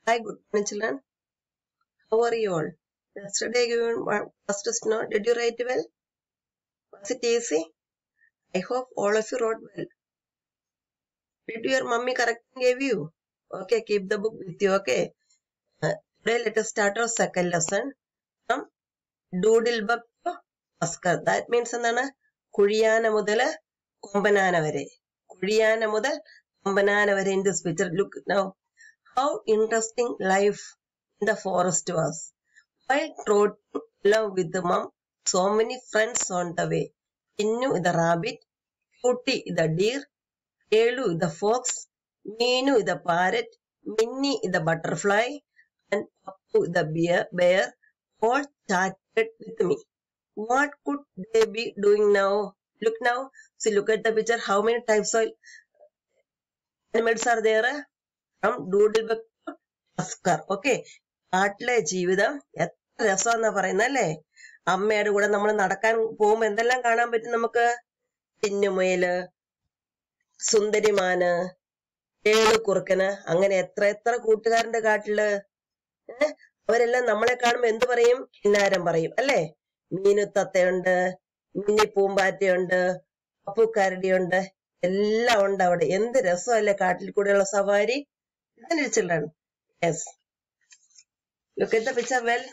Hi, good morning, children. How are you all? Yesterday given one first test no? Did you write well? Was it easy? I hope all of you wrote well. Did your mummy correct gave you? Okay, keep the book with you, okay? Uh, today let us start our second lesson from doodle bug to Oscar. That means എന്താണ് കുഴിയാന മുതൽ കൊമ്പനാന വരെ കുഴിയാന മുതൽ കൊമ്പനാന വരെ in this picture. Look now how interesting life in the forest was. While trotting along with the mom, so many friends on the way. Innu the rabbit, Cutie the deer, Elu the fox, Meenu the parrot, Minnie the butterfly, and Papu the bear, bear all chatted with me. What could they be doing now? Look now. See, look at the picture. How many types of animals are there? From doodlebug to tusker. Okay. കാട്ടിലെ ജീവിതം എത്ര രസമാന്നാ പറയുന്നത് അല്ലേ അമ്മയുടെ കൂടെ നമ്മൾ നടക്കാൻ പോകുമ്പോ എന്തെല്ലാം കാണാൻ പറ്റും നമുക്ക് ചിന്നുമുയല് സുന്ദരിമാന് ഏളുകുറുക്കന് അങ്ങനെ എത്ര എത്ര കൂട്ടുകാരന്റെ കാട്ടില് ഏഹ് അവരെല്ലാം നമ്മളെ കാണുമ്പോ എന്ത് പറയും കിന്നാരം പറയും അല്ലേ മീനുത്തത്തയുണ്ട് മിന്നി പൂമ്പാറ്റയുണ്ട് അപ്പുക്കാരടിയുണ്ട് എല്ലാം ഉണ്ട് അവിടെ എന്ത് രസമല്ലേ കാട്ടിൽ കൂടെയുള്ള സവാരി ഇതന്നെ children yes look at the picture well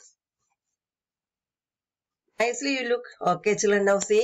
nicely you look okay children now see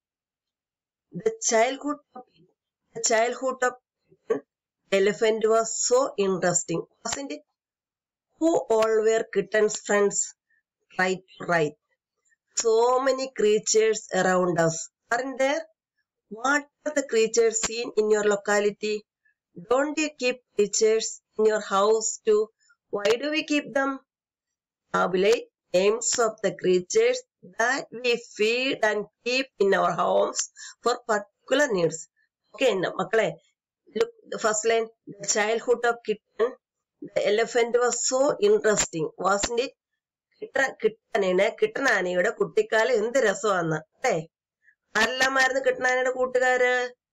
the childhood of the childhood of elephant was so interesting wasn't it who all were kitten's friends right right so many creatures around us aren't there what are the creatures seen in your locality don't you keep creatures in your house too why do we keep them tabulate names of the creatures that we feed and keep in our homes for particular needs. Okay, now, മക്കളെ look the first line the childhood of kitten the elephant was so interesting wasn't it കിട്ട കിട്ടനെ കിട്ടനാനയുടെ കുട്ടിക്കാലം എന്ത് രസമാന്ന് അല്ലേ ആരെല്ലാമായിരുന്നു കിട്ടനാനയുടെ കൂട്ടുകാര്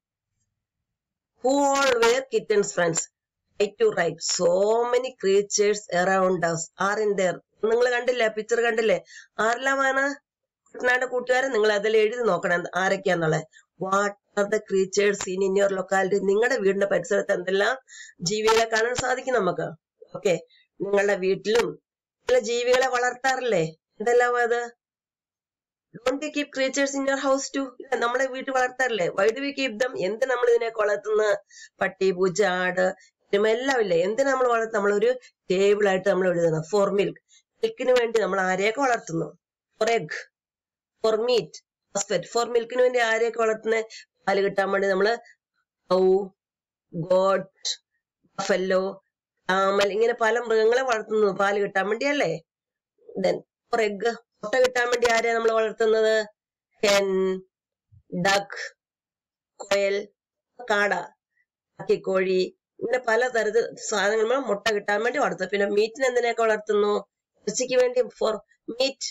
who all were kittens friends right to right so many creatures around us are in there നിങ്ങൾ കണ്ടില്ലേ picture കണ്ടില്ലേ ആരെല്ലാമാണ് കുട്ടനാട് കൂട്ടുകാരൻ നിങ്ങൾ അതിൽ എഴുതി നോക്കണം ആരൊക്കെയാന്നുള്ളത് what are the creatures in in your locality നിങ്ങളുടെ വീടിന്റെ പരിസരത്ത് എന്തെല്ലാം ജീവികളെ കാണാൻ സാധിക്കും നമുക്ക് ഓക്കെ നിങ്ങളുടെ വീട്ടിലും ചില ജീവികളെ വളർത്താറില്ലേ എന്തെല്ലാം അത് don't you keep creatures in your house to നമ്മളെ വീട്ടിൽ വളർത്താറില്ലേ why do we keep them എന്ത് നമ്മൾ ഇതിനെ വളർത്തുന്ന പട്ടി പൂച്ച ആട് എരുമ എല്ലാം ഇല്ലേ എന്തിനാ നമ്മൾ വളർത്തുന്നത് നമ്മളൊരു ടേബിൾ ആയിട്ട് നമ്മൾ എഴുതുന്നത് ഫോർ മിൽക്ക് മിൽക്കിന് വേണ്ടി നമ്മൾ ആരെയൊക്കെ വളർത്തുന്നു for egg for meat husband for മിൽക്കിന് വേണ്ടി ആരെയൊക്കെ വളർത്തുന്നത് പാല് കിട്ടാൻ വേണ്ടി നമ്മള് ഔ ഗോട്ട് ബഫല്ലോ ആമൽ ഇങ്ങനെ പല മൃഗങ്ങളെ വളർത്തുന്നു പാല് കിട്ടാൻ വേണ്ടിയല്ലേ ദെൻ ഫോർ എഗ് മുട്ട കിട്ടാൻ വേണ്ടി ആരെയാ നമ്മൾ വളർത്തുന്നത് ഹെൻ ഡക്ക് കൊയൽ കാട കോഴി ഇങ്ങനെ പല തരത്തിൽ സാധനങ്ങൾ നമ്മൾ മുട്ട കിട്ടാൻ വേണ്ടി വളർത്തും പിന്നെ മീറ്റിന് എന്തിനൊക്കെ വളർത്തുന്നു ഇറച്ചിക്ക് വേണ്ടി for meat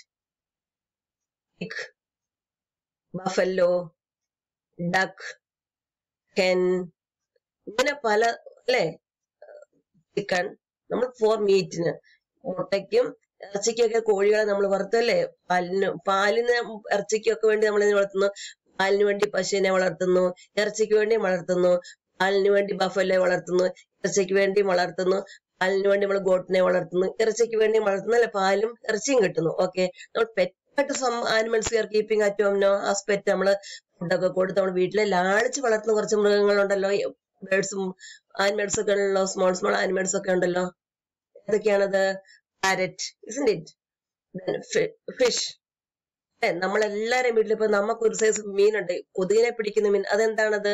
buffalo duck hen ഇങ്ങനെ പല അല്ലെ ചിക്കൻ നമ്മൾ ഫോർ മീറ്റിന് മുട്ടയ്ക്കും ഇറച്ചിക്കൊക്കെ കോഴികളെ നമ്മൾ വളർത്തല്ലേ പാലിന് പാലിന് ഇറച്ചിക്കൊക്കെ വേണ്ടി നമ്മൾ ഇതിനെ വളർത്തുന്നു പാലിന് വേണ്ടി പശുവിനെ വളർത്തുന്നു ഇറച്ചിക്ക് വേണ്ടി വളർത്തുന്നു പാലിന് വേണ്ടി ബഫല്ലെ വളർത്തുന്നു ഇറച്ചിക്ക് വേണ്ടി വളർത്തുന്നു പാലിന് വേണ്ടി നമ്മൾ ഗോട്ടിനെ വളർത്തുന്നു ഇറച്ചിക്ക് വേണ്ടി വളർത്തുന്നു അല്ലെ പാലും ഇറച്ചിയും കിട്ടുന്നു ഓക്കെ നമ്മൾ പെറ്റായിട്ട് some animals care keeping at home no as pet നമ്മള് ഫുഡൊക്കെ കൊടുത്ത് നമ്മൾ വീട്ടിലെ ലാളിച്ച് വളർത്തുന്ന കുറച്ച് മൃഗങ്ങളുണ്ടല്ലോ ബേർഡ്സും ആനിമൽസ് ഒക്കെ ഉണ്ടല്ലോ സ്മോൾ സ്മോൾ ആനിമൽസ് ഒക്കെ ഉണ്ടല്ലോ ഏതൊക്കെയാണത് പാരറ്റ് ഇസിന്റ് ഇറ്റ് ഫിഷ് നമ്മളെല്ലാരും വീട്ടിൽ ഇപ്പൊ നമുക്ക് ഒരു സൈസ് മീനുണ്ട് കൊതുകിനെ പിടിക്കുന്ന മീൻ അതെന്താണത്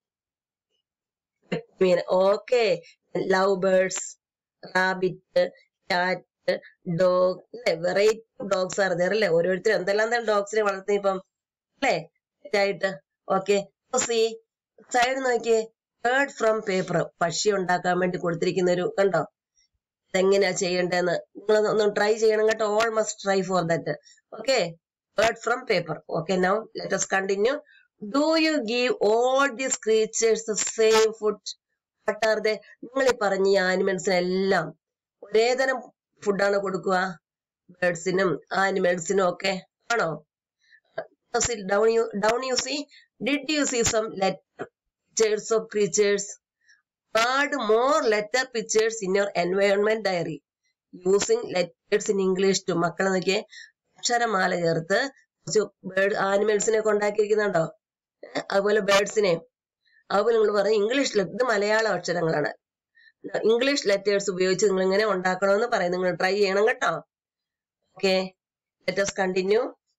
മീൻ okay love birds rabbit cat dog അല്ലെ വെറൈറ്റി ഡോഗ്സ് ആണ് there അല്ലേ ഓരോരുത്തരും എന്തെല്ലാം തന്നെ ഡോഗ്സിനെ വളർത്തി ഇപ്പം അല്ലേ ആയിട്ട് ഓക്കെ സി സൈഡ് നോക്കിയേ ബേർഡ് ഫ്രം പേപ്പർ പക്ഷി ഉണ്ടാക്കാൻ വേണ്ടി കൊടുത്തിരിക്കുന്ന ഒരു കണ്ടോ ഇതെങ്ങനെയാ ചെയ്യേണ്ടതെന്ന് നിങ്ങൾ ഒന്ന് ട്രൈ ചെയ്യണം കേട്ടോ all must try for that okay bird from paper okay now let us continue do you give all these creatures the same food what are they നിങ്ങൾ ഈ പറഞ്ഞ ഈ ആനിമൽസിനെല്ലാം ഒരേ തരം ഫുഡാണ് കൊടുക്കുക ബേർഡ്സിനും ആനിമൽസിനും ഒക്കെ ആണോ don't you don't you see did you see some letter pictures of creatures add more letter pictures in your environment diary using letters in English to മക്കളെ നോക്കിയേ അക്ഷരമാല ചേർത്ത് കുറച്ച് ബേർഡ് ആനിമൽസിനെ കൊണ്ടാക്കിയിരിക്കുന്നുണ്ടോ ഏഹ് അതുപോലെ ബേർഡ്സിനെ അതുപോലെ നിങ്ങൾ പറയും ഇംഗ്ലീഷിൽ ഇത് മലയാള അക്ഷരങ്ങളാണ് ഇംഗ്ലീഷ് ലെറ്റേഴ്സ് ഉപയോഗിച്ച് നിങ്ങൾ ഇങ്ങനെ ഉണ്ടാക്കണമെന്ന് പറയും നിങ്ങൾ ട്രൈ ചെയ്യണം കേട്ടോ okay let's continue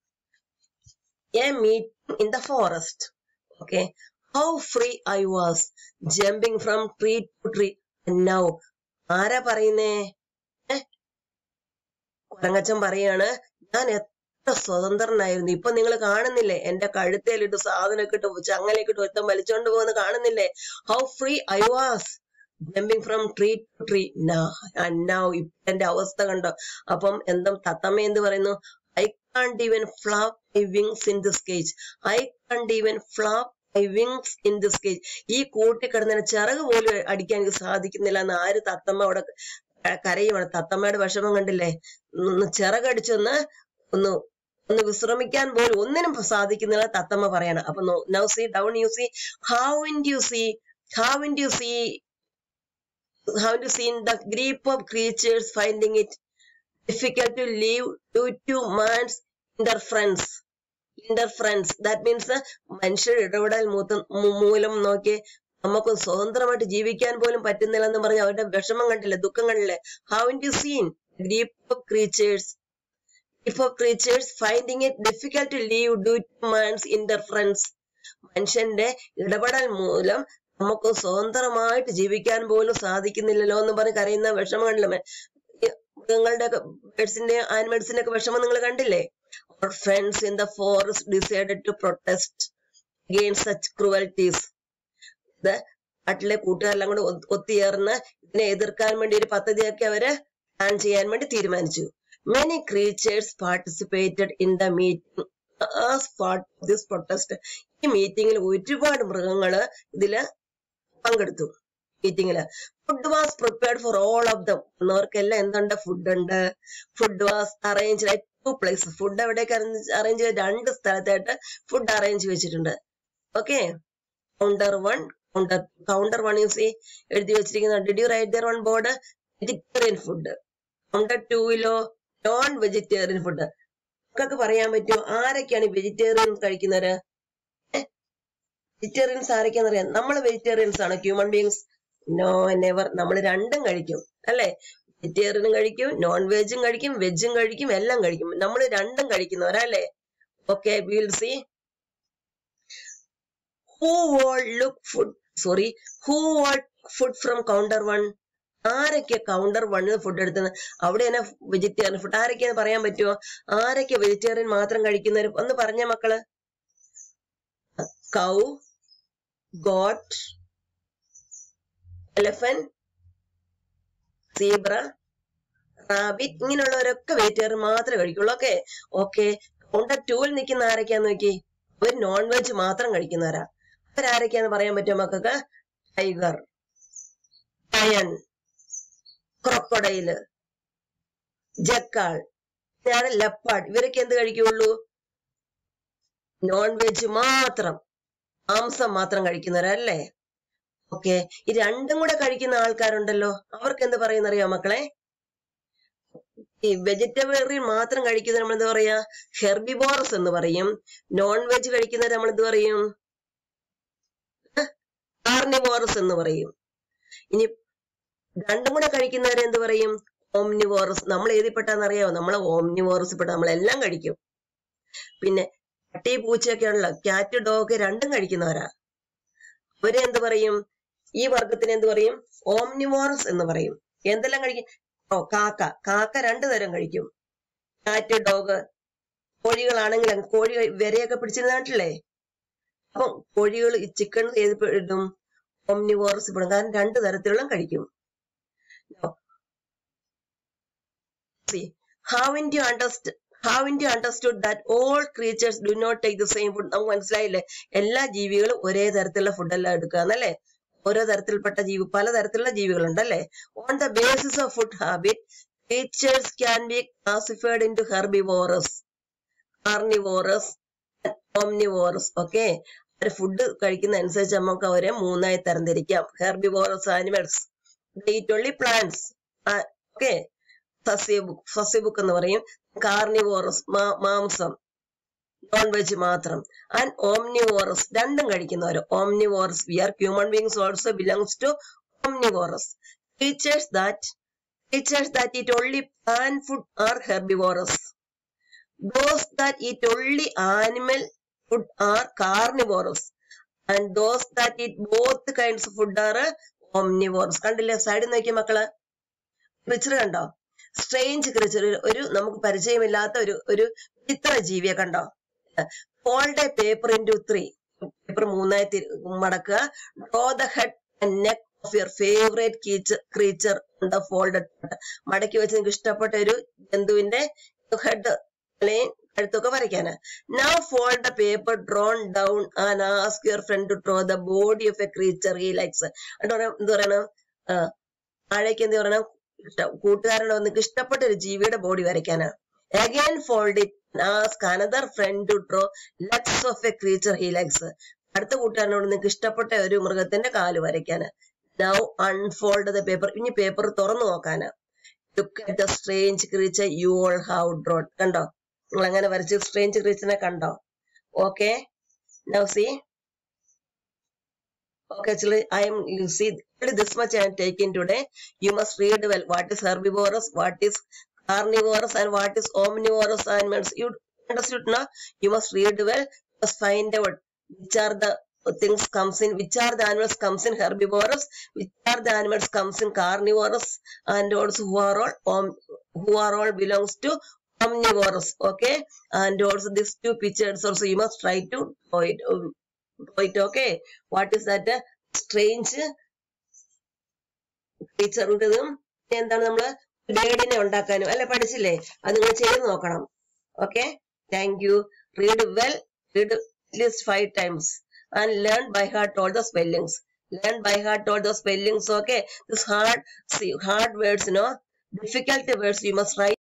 a meeting in the forest okay how free I was jumping from tree to tree now ആരാ പറയുന്നേ കുരങ്ങച്ചൻ പറയാണ് ഞാൻ എത്ര സ്വതന്ത്രനായിരുന്നു ഇപ്പൊ നിങ്ങൾ കാണുന്നില്ലേ എന്റെ കഴുത്തേലിട്ട് സാധനമൊക്കെ ഇട്ട് ചങ്ങലൊക്കെ ഇട്ട് ഒരുത്തം വലിച്ചോണ്ട് പോകുന്ന കാണുന്നില്ലേ how free I was jumping from tree to tree now ഇപ്പൊ എന്റെ അവസ്ഥ കണ്ടോ അപ്പം എന്താ തത്തമ്മ എന്ത് പറയുന്നു I can't even flap I wings in this cage I can't even flap I wings in this cage ഈ കൂട്ടിക്കിടന്നതിന് ചിറക് പോലും അടിക്കാൻ എനിക്ക് സാധിക്കുന്നില്ല എന്ന് ആര് തത്തമ്മ അവിടെ ക- കരയുമാണ് തത്തമ്മയുടെ വിഷമം കണ്ടില്ലേ ഒന്ന് ചിറകടിച്ചൊന്ന് ഒന്ന് ഒന്ന് വിശ്രമിക്കാൻ പോലും ഒന്നിനും സാധിക്കുന്നില്ല തത്തമ്മ പറയാണ് അപ്പൊ now see don't you see how in you see how in you see how to see in the group of creatures finding it difficult to live due to man's interference interference that means uh, മനുഷ്യർ ഇടപെടൽ മൂത്ത മൂ- മൂലം നോക്കി നമുക്ക് സ്വതന്ത്രമായിട്ട് ജീവിക്കാൻ പോലും പറ്റുന്നില്ല എന്ന് പറഞ്ഞ് അവരുടെ വിഷമം കണ്ടില്ലേ ദുഃഖം കണ്ടില്ലേ how in to seen group of creatures group of creatures finding it difficult to live due to man's interference മനുഷ്യന്റെ ഇടപെടൽ മൂലം നമുക്ക് സ്വതന്ത്രമായിട്ട് ജീവിക്കാൻ പോലും സാധിക്കുന്നില്ലല്ലോ എന്ന് പറഞ്ഞ് കരയുന്ന വിഷമം കണ്ടില്ല മൃഗങ്ങളുടെ ബേഡ്സിന്റെ ആനിമൽസിന്റെ ഒക്കെ വിഷമം നിങ്ങൾ കണ്ടില്ലേ അവർ friends in the forest decided to protest against such cruelties ഇത് നാട്ടിലെ കൂട്ടുകാരെല്ലാം കൂടെ ഒത്ത് ഒത്തുചേർന്ന് ഇതിനെ എതിർക്കാൻ വേണ്ടി ഒരു പദ്ധതിയൊക്കെ അവര് പ്ലാൻ ചെയ്യാൻ വേണ്ടി തീരുമാനിച്ചു many creatures participated in the meeting as part of this protest ഈ മീറ്റിംഗിൽ ഒരുപാട് മൃഗങ്ങള് ഇതില് പങ്കെടുത്തു മീറ്റിംഗില് food was prepared for all of them എന്നവർക്കെല്ലാം എന്തുണ്ട് ഫുഡ് ഉണ്ട് food was arrange at two place food എവിടേക്ക് അറേഞ്ച് ചെയ്ത് രണ്ട് സ്ഥലത്തായിട്ട് ഫുഡ് അറേഞ്ച് വെച്ചിട്ടുണ്ട് okay counter one counter counter one you see എഴുതി വെച്ചിരിക്കുന്ന did you write there one board vegetarian food counter ടൂവിലോ നോൺ വെജിറ്റേറിയൻ ഫുഡ് നമുക്കൊക്കെ പറയാൻ പറ്റുമോ ആരൊക്കെയാണ് വെജിറ്റേറിയൻ കഴിക്കുന്നവര് വെജിറ്റേറിയൻസ് ആരൊക്കെയാന്ന് അറിയാം നമ്മൾ വെജിറ്റേറിയൻസ് ആണ് ഹ്യൂമൻ ബീങ്സ് നോ നെവർ നമ്മൾ രണ്ടും കഴിക്കും അല്ലെ വെജിറ്റേറിയനും കഴിക്കും നോൺ വെജും കഴിക്കും വെജും കഴിക്കും എല്ലാം കഴിക്കും നമ്മൾ രണ്ടും കഴിക്കുന്നവരാ അല്ലേ okay will see who will look food sorry who will food from counter one ആരൊക്കെ കൗണ്ടർ വണ്ണിൽ ഫുഡ് എടുത്തത് അവിടെ തന്നെ വെജിറ്റേറിയൻ ഫുഡ് ആരൊക്കെയാന്ന് പറയാൻ പറ്റുമോ ആരൊക്കെ വെജിറ്റേറിയൻ മാത്രം കഴിക്കുന്നവർ ഒന്ന് പറഞ്ഞ മക്കള് cow goat elephant zebra rabbit ഇങ്ങനെയുള്ളവരൊക്കെ വെജിറ്റേറിയൻ മാത്രമേ കഴിക്കുള്ളൂ ഓക്കെ ഓക്കെ കൗണ്ടർ ടൂവിൽ നിൽക്കുന്ന ആരൊക്കെയാന്ന് നോക്കി അവർ നോൺ വെജ് മാത്രം കഴിക്കുന്നവരാ അവരാരൊക്കെയാന്ന് പറയാൻ പറ്റുമോ മക്കൾക്ക് ടൈഗർ ലയൺ ക്രൊക്കഡൈല് ജക്കാൾ ഞാൻ ലെപ്പാഡ് ഇവരൊക്കെ എന്ത് കഴിക്കുള്ളൂ നോൺ വെജ് മാത്രം മാംസം മാത്രം കഴിക്കുന്നവരല്ലേ ഓക്കെ ഈ രണ്ടും കൂടെ കഴിക്കുന്ന ആൾക്കാരുണ്ടല്ലോ അവർക്ക് എന്ത് പറയുന്ന അറിയോ മക്കളെ ഈ വെജിറ്റേറിയൻ മാത്രം കഴിക്കുന്ന നമ്മൾ എന്താ പറയാ ഹെർബിബോറസ് എന്ന് പറയും നോൺ വെജ് കഴിക്കുന്നവർ നമ്മൾ എന്ത് പറയും കാർണിവോറസ് എന്ന് പറയും ഇനി രണ്ടും കൂടെ കഴിക്കുന്നവരെ എന്ത് പറയും ഓംനിവോറസ് നമ്മൾ ഏതിൽപ്പെട്ടാന്ന് അറിയാമോ നമ്മൾ ഓംനിവോറസ് പെട്ട നമ്മളെല്ലാം കഴിക്കും പിന്നെ പട്ടി പൂച്ചയൊക്കെ ഉള്ള ക്യാറ്റ് ഡോഗ് രണ്ടും കഴിക്കുന്നവരാ അവരെ എന്ത് പറയും ഈ വർഗത്തിന് എന്ത് പറയും ഓംനിവോറസ് എന്ന് പറയും എന്തെല്ലാം കഴിക്കും ഓ കാക്ക കാക്ക രണ്ടു തരം കഴിക്കും ക്യാറ്റ് ഡോഗ് കോഴികളാണെങ്കിൽ കോഴി വിരയൊക്കെ പിടിച്ചിരുന്ന നാട്ടില്ലേ അപ്പം കോഴികൾ ചിക്കൻ ഏത് ഇടും ഓംനിവോറസ് ഇടും കാരണം രണ്ടു തരത്തിലുള്ള കഴിക്കും having you understand having you understood that all creatures do not take the same food നമുക്ക് മനസ്സിലായില്ലേ എല്ലാ ജീവികളും ഒരേ തരത്തിലുള്ള ഫുഡെല്ലാം എടുക്കുക എന്നല്ലേ ഓരോ തരത്തിൽപ്പെട്ട ജീവി പലതരത്തിലുള്ള ജീവികളുണ്ട് അല്ലെ on the basis of food habit creatures can be classified into herbivores, carnivores, and omnivores. Okay. ഒരു ഫുഡ് കഴിക്കുന്ന അനുസരിച്ച് നമുക്ക് അവരെ മൂന്നായി തരംതിരിക്കാം herbivorous animals eat only plants okay സസ്യബുക്ക് സസ്യബുക്ക് എന്ന് പറയും കാർണിവോറസ് മാംസം നോൺ വെജ് മാത്രം ആൻഡ് ഓംനിവോറസ് രണ്ടും കഴിക്കുന്നവർ omnivorous we are human beings also belongs to omnivorous creatures that creatures that eat only plant food are herbivorous. Those that eat only animal food are carnivorous. And those that eat both kinds of food are omnivorous. കണ്ടില്ലേ സൈഡിൽ നോക്കിയ മക്കള് ക്രിച്ചർ കണ്ടോ strange ക്രിച്ചർ ഒരു നമുക്ക് പരിചയമില്ലാത്ത ഒരു ഒരു വിചിത്ര ജീവിയെ കണ്ടോ fold a paper into three paper മൂന്നായി തിരി- മടക്കുക draw the head and neck of your favourite creature the folded മടക്കി വെച്ച് നിങ്ങൾക്ക് ഇഷ്ടപ്പെട്ട ഒരു ജന്തുവിന്റെ ഹെഡ് അല്ലെങ്കിൽ കഴുത്തൊക്കെ വരയ്ക്കാന് now fold the paper drawn down and ask your friend to draw the body of a creature he likes എന്ത് പറയണം ആ, താഴേക്ക് എന്ത് പറയണം ഇഷ്ട- കൂട്ടുകാരനോ നിങ്ങൾക്ക് ഇഷ്ടപ്പെട്ട ഒരു ജീവിയുടെ ബോഡി വരയ്ക്കാനാ again fold it ask another friend to draw legs of a creature he likes അടുത്ത കൂട്ടുകാരനോട് നിങ്ങൾക്ക് ഇഷ്ടപ്പെട്ട ഒരു മൃഗത്തിന്റെ കാല് വരയ്ക്കാന് നൗ അൺഫോൾഡ് ദ പേപ്പർ ഇനി പേപ്പർ തുറന്നു നോക്കാന് look at the strange creature you all how drawed കണ്ടോ നിങ്ങൾ അങ്ങനെ വരച്ച് സ്ട്രേഞ്ച് ക്രീച്ചറിനെ കണ്ടോ okay now see Okay, actually, I am, you see, only this much I am taking today. You must read well what is herbivorous, what is carnivorous, and what is omnivorous animals. You understood now? You must read well. You must find out which are the things comes in, which are the animals comes in herbivorous, which are the animals comes in carnivorous, and also who are all, om, who are all belongs to omnivorous. Okay, and also these two pictures also you must try to draw it. um, പോയിട്ട് okay what is that strange ടീച്ചറുടേതും എന്താണ് നമ്മള് ഗൈഡിനെ ഉണ്ടാക്കാനും അല്ലെ പഠിച്ചില്ലേ അത് നിങ്ങൾ ചെയ്ത് നോക്കണം okay thank you read well read at least five times and learn by heart all the spellings learn by heart all the spellings okay this hard hard words no difficult words you must write